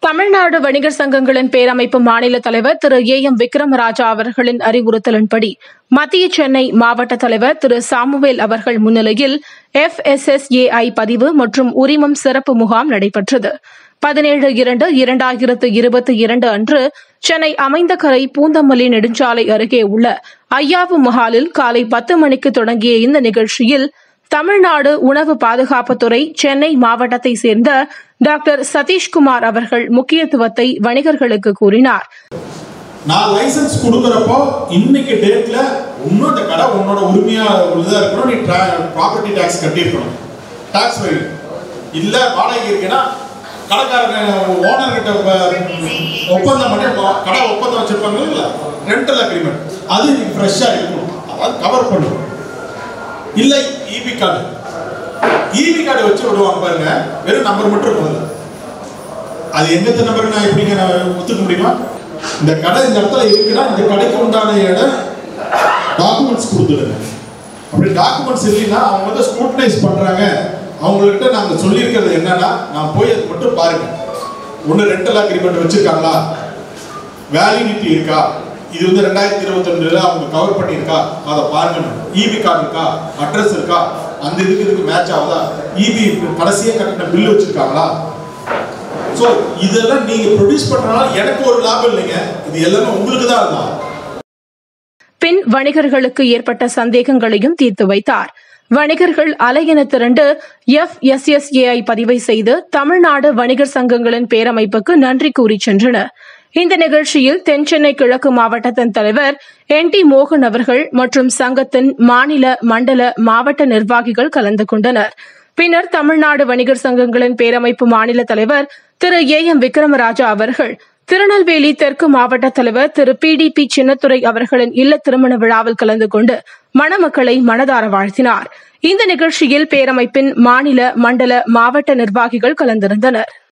தமிழ்நாடு வணிகர் சங்கங்களின் பேரமைப்பு மாநில தலைவர் திரு ஏ எம் விக்ரமராஜா அவர்களின் அறிவுறுத்தலின்படி மத்திய சென்னை மாவட்ட தலைவர் திரு சாமுவேல் அவர்கள் முன்னிலையில் எஃப்எஸ்எஸ்ஏஐ பதிவு மற்றும் உரிமம் சிறப்பு முகாம் நடைபெற்றது பதினேழு இரண்டு இரண்டாயிரத்து இருபத்தி இரண்டு அன்று சென்னை அமைந்தகரை பூந்தமல்லி நெடுஞ்சாலை அருகே உள்ள ஐயாவு மஹாலில் காலை பத்து மணிக்கு தொடங்கிய இந்த நிகழ்ச்சியில் தமிழ்நாடு உணவு பாதுகாப்புத்துறை சென்னை மாவட்டத்தை சேர்ந்த டாக்டர் சதீஷ்குமார் அவர்கள் முக்கியத்துவத்தை வணிகர்களுக்கு கூறினார் நான் லைசன்ஸ் கொடுக்குறப்போ இன்னைக்கு டேட்ல இன்னும் இந்த கடை உன்னோட உரிமையா உள்ளதா இருக்கணும் நீ ப்ராப்பர்ட்டி டாக்ஸ் கட்டியிருக்கணும் டாக்ஸ் வரி இல்ல வாடகை இருக்குன்னா கடைக்காரங்க ஓனர் கிட்ட வ- ஒப்பந்தம் பண்ணி வ- கடை ஒப்பந்தம் வச்சிருப்பாங்க இல்ல ரெண்டல் அக்ரிமெண்ட் அது ஃப்ரெஷ்ஷா இருக்கணும் அதாவது கவர் பண்ணும் இல்ல இபி கார்டு இபி கார்டு வச்சு விடுவாங்க பாருங்க வெறும் நம்பர் மட்டும் இருக்கும் அதுல. அது எங்கத்த நம்பர் நான் எப்படிங்க நான் ஒத்துக்க முடியுமா இந்த கடை இந்த இடத்துல இருக்குன்னா இந்த கடைக்கு உண்டான இடம் டாக்குமெண்ட்ஸ் கொடுத்துடுங்க அப்படி டாக்குமெண்ட்ஸ் இல்லைன்னா அவங்க வந்து ஸ்க்ரூட்டனைஸ் பண்றாங்க அவங்கள்ட்ட நாங்க சொல்லியிருக்கிறது என்னன்னா நான் போய் அது மட்டும் பாருங்க ஒன்று ரெண்டல் அக்ரிமெண்ட் வச்சிருக்காங்களா வேலிடிட்டி இருக்கா இது வந்து ரெண்டாயிரத்தி இருபத்தி ரெண்டுல அவங்க கவர் பண்ணியிருக்கா அதை பாருங்க இபி கார்டு இருக்கா அட்ரஸ் இருக்கா அந்த இதுக்கு இதுக்கு மேட்ச் ஆகுதா இபி கடைசியா கட்டின பில் வச்சிருக்காங்களா ஸோ இதெல்லாம் நீங்க ப்ரொடியூஸ் பண்றதுனால எனக்கு ஒரு லாபம் இல்லைங்க இது எல்லாமே உங்களுக்கு தான் இருந்தா பின் வணிகர்களுக்கு ஏற்பட்ட சந்தேகங்களையும் தீர்த்து வைத்தார் வணிகர்கள் அலையென திரண்டு எஃப்எஸ்எஸ்ஏஐ பதிவை செய்து தமிழ்நாடு வணிகர் சங்கங்களின் பேரமைப்புக்கு நன்றி கூறி சென்றனர் இந்த நிகழ்ச்சியில் தென்சென்னை கிழக்கு மாவட்டத்தின் தலைவர் என் டி மோகன் அவர்கள் மற்றும் சங்கத்தின் மாநில மண்டல மாவட்ட நிர்வாகிகள் கலந்து கொண்டனர் பின்னர் தமிழ்நாடு வணிகர் சங்கங்களின் பேரமைப்பு மாநில தலைவர் திரு ஏ எம் விக்ரமராஜா அவர்கள் திருநெல்வேலி தெற்கு மாவட்ட தலைவர் Thiru P T P Chinnathurai அவர்களின் இல்ல திருமண விழாவில் கலந்து கொண்டு மணமக்களை மனதார வாழ்த்தினார் இந்த நிகழ்ச்சியில் பேரமைப்பின் மாநில மண்டல மாவட்ட நிர்வாகிகள் கலந்திருந்தனர்